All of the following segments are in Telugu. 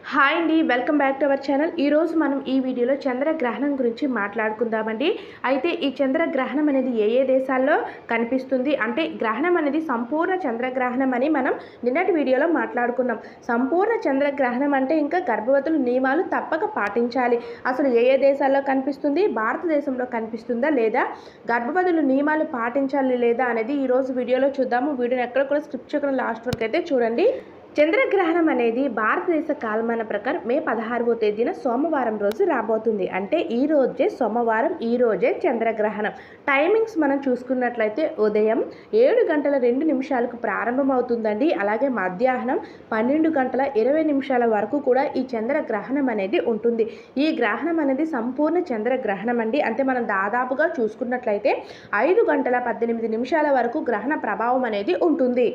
హాయ్ అండి welcome back to our channel ఈరోజు మనం ఈ వీడియోలో చంద్రగ్రహణం గురించి మాట్లాడుకుందామండి అయితే ఈ చంద్రగ్రహణం అనేది ఏ ఏ దేశాల్లో కనిపిస్తుంది అంటే గ్రహణం అనేది సంపూర్ణ చంద్రగ్రహణం అని మనం నిన్నటి వీడియోలో మాట్లాడుకున్నాం సంపూర్ణ చంద్రగ్రహణం అంటే ఇంకా గర్భవతులు నియమాలు తప్పక పాటించాలి అసలు ఏ ఏ దేశాల్లో కనిపిస్తుంది భారతదేశంలో కనిపిస్తుందా లేదా గర్భవతులు నియమాలు పాటించాలి లేదా అనేది ఈరోజు వీడియోలో చూద్దాము వీడియోని ఎక్కడ కూడా స్క్రిప్ట్ చేయకుండా లాస్ట్ వరకు అయితే చూడండి చంద్రగ్రహణం అనేది భారతదేశ కాలమాన ప్రకారం మే పదహారవ తేదీన సోమవారం రోజు రాబోతుంది అంటే ఈ రోజే సోమవారం ఈ రోజే చంద్రగ్రహణం టైమింగ్స్ మనం చూసుకున్నట్లయితే ఉదయం ఏడు గంటల రెండు నిమిషాలకు ప్రారంభమవుతుందండి అలాగే మధ్యాహ్నం పన్నెండు గంటల ఇరవై నిమిషాల వరకు కూడా ఈ చంద్రగ్రహణం అనేది ఉంటుంది ఈ గ్రహణం అనేది సంపూర్ణ చంద్రగ్రహణం అండి అంటే మనం దాదాపుగా చూసుకున్నట్లయితే ఐదు గంటల పద్దెనిమిది నిమిషాల వరకు గ్రహణ ప్రభావం అనేది ఉంటుంది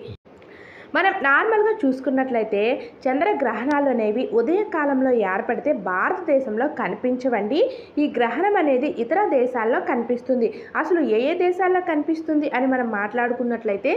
మనం నార్మల్గా చూసుకున్నట్లయితే చంద్రగ్రహణాలు అనేవి ఉదయకాలంలో ఏర్పడితే భారతదేశంలో కనిపించవండి ఈ గ్రహణం అనేది ఇతర దేశాల్లో కనిపిస్తుంది అసలు ఏ ఏ దేశాల్లో కనిపిస్తుంది అని మనం మాట్లాడుకున్నట్లయితే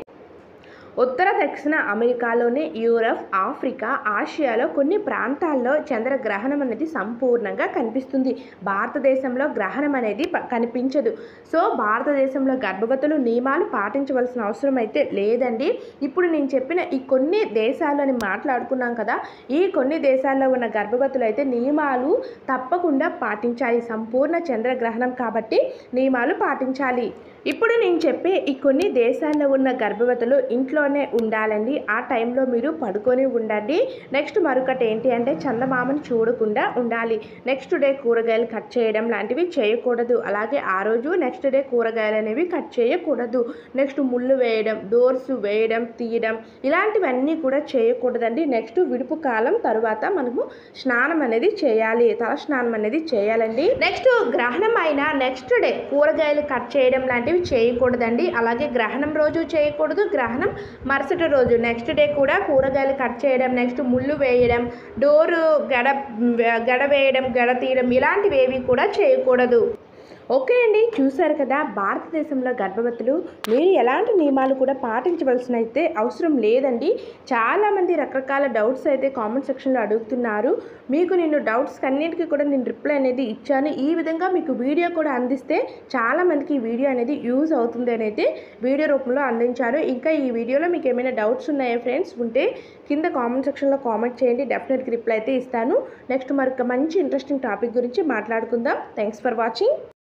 ఉత్తర దక్షిణ అమెరికాలోని యూరప్ ఆఫ్రికా ఆసియాలో కొన్ని ప్రాంతాల్లో చంద్రగ్రహణం అనేది సంపూర్ణంగా కనిపిస్తుంది భారతదేశంలో గ్రహణం అనేది ప- కనిపించదు సో భారతదేశంలో గర్భవతులు నియమాలు పాటించవలసిన అవసరం అయితే లేదండి ఇప్పుడు నేను చెప్పిన ఈ కొన్ని దేశాలు అని మాట్లాడుకున్నాం కదా ఈ కొన్ని దేశాల్లో ఉన్న గర్భవతులు అయితే నియమాలు తప్పకుండా పాటించాలి సంపూర్ణ చంద్రగ్రహణం కాబట్టి నియమాలు పాటించాలి ఇప్పుడు నేను చెప్పే ఈ కొన్ని దేశాల్లో ఉన్న గర్భవతులు ఇంట్లోనే ఉండాలండి ఆ టైంలో మీరు పడుకొని ఉండండి నెక్స్ట్ మరొకటి ఏంటి అంటే చందమామను చూడకుండా ఉండాలి నెక్స్ట్ డే కూరగాయలు కట్ చేయడం లాంటివి చేయకూడదు అలాగే ఆ రోజు నెక్స్ట్ డే కూరగాయలు అనేవి కట్ చేయకూడదు నెక్స్ట్ ముళ్ళు వేయడం డోర్స్ వేయడం తీయడం ఇలాంటివన్నీ కూడా చేయకూడదండి నెక్స్ట్ విడుపు కాలం తరువాత మనము స్నానం అనేది చేయాలి తల స్నానం అనేది చేయాలండి నెక్స్ట్ గ్రహణం అయిన నెక్స్ట్ డే కూరగాయలు కట్ చేయడం లాంటివి చేయకూడదండి అలాగే గ్రహణం రోజు చేయకూడదు గ్రహణం మరుసటి రోజు నెక్స్ట్ డే కూడా కూరగాయలు కట్ చేయడం నెక్స్ట్ ముళ్ళు వేయడం డోరు గడ గడ వేయడం గడ తీయడం ఇలాంటివి ఏవి కూడా చేయకూడదు ఓకే అండి చూశారు కదా భారతదేశంలో గర్భవతులు మీరు ఎలాంటి నియమాలు కూడా పాటించవలసిన అయితే అవసరం లేదండి చాలామంది రకరకాల డౌట్స్ అయితే కామెంట్ సెక్షన్లో అడుగుతున్నారు మీకు నేను డౌట్స్ అన్నింటికి కూడా నేను రిప్లై అనేది ఇచ్చాను ఈ విధంగా మీకు వీడియో కూడా అందిస్తే చాలామందికి ఈ వీడియో అనేది యూజ్ అవుతుంది అని అయితే వీడియో రూపంలో అందించారు ఇంకా ఈ వీడియోలో మీకు ఏమైనా డౌట్స్ ఉన్నాయా ఫ్రెండ్స్ ఉంటే కింద కామెంట్ సెక్షన్లో కామెంట్ చేయండి డెఫినెట్గా రిప్లై అయితే ఇస్తాను నెక్స్ట్ మరొక మంచి ఇంట్రెస్టింగ్ టాపిక్ గురించి మాట్లాడుకుందాం థ్యాంక్స్ ఫర్ వాచింగ్